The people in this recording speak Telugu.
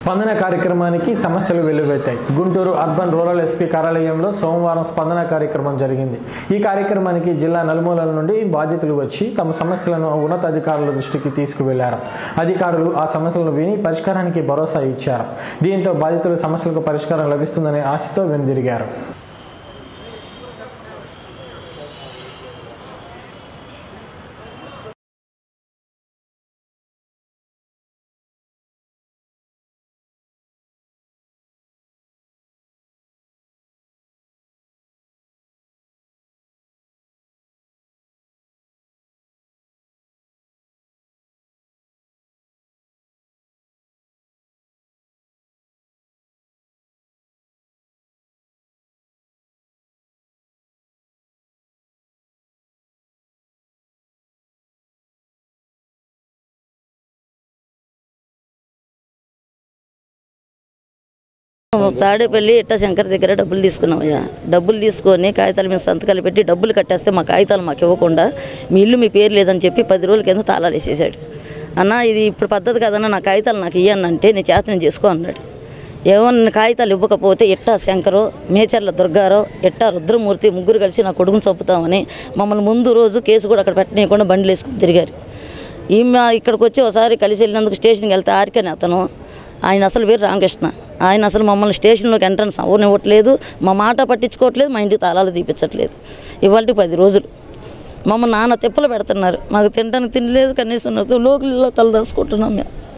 స్పందన కార్యక్రమానికి సమస్యలు వెల్లువెత్తాయి గుంటూరు అర్బన్ రూరల్ ఎస్పీ కార్యాలయంలో సోమవారం స్పందన కార్యక్రమం జరిగింది ఈ కార్యక్రమానికి జిల్లా నలుమూలల నుండి బాధితులు వచ్చి తమ సమస్యలను ఉన్నతాధికారుల దృష్టికి తీసుకువెళ్లారు అధికారులు ఆ సమస్యలను విని పరిష్కారానికి భరోసా ఇచ్చారు దీంతో బాధితుల సమస్యలకు పరిష్కారం లభిస్తుందనే ఆశతో వెనుదిరిగారు తాడేపల్లి ఇట్ట శంకర్ దగ్గర డబ్బులు తీసుకున్నామయ్యా డబ్బులు తీసుకొని కాగితాల మీద సంతకాలు పెట్టి డబ్బులు కట్టేస్తే మా కాగితాలు మాకు ఇవ్వకుండా మీ ఇల్లు మీ పేరు లేదని చెప్పి పది రోజుల కింద తాళాలు వేసేసాడు అన్న ఇది ఇప్పుడు పద్ధతి కదన్న నా కాగితాలు నాకు ఇయ్యనంటే నేను చేతనం చేసుకో అన్నాడు ఏమన్నా కాగితాలు ఇవ్వకపోతే ఇట్టా శంకరు మేచర్ల దుర్గారావు ఇట్టా రుద్రమూర్తి ముగ్గురు కలిసి నా కొడుకుని చంపుతామని మమ్మల్ని ముందు రోజు కేసు కూడా అక్కడ పెట్టనీయకుండా బండ్లు వేసుకుని తిరిగారు ఈమె ఇక్కడికి వచ్చి ఒకసారి కలిసి వెళ్ళినందుకు స్టేషన్కి వెళ్తే ఆరికని అతను ఆయన అసలు పేరు రామకృష్ణ ఆయన అసలు మమ్మల్ని స్టేషన్లోకి ఎంట్రన్స్ అవ్వనివ్వట్లేదు మా మాట పట్టించుకోవట్లేదు మా ఇంటికి తాళాలు తీపించట్లేదు ఇవాళ పది రోజులు మమ్మల్ని నాన్న తిప్పలు పెడుతున్నారు మాకు తినడానికి తినలేదు కనీసం లోకల్లో తలదాచుకుంటున్నాం మేము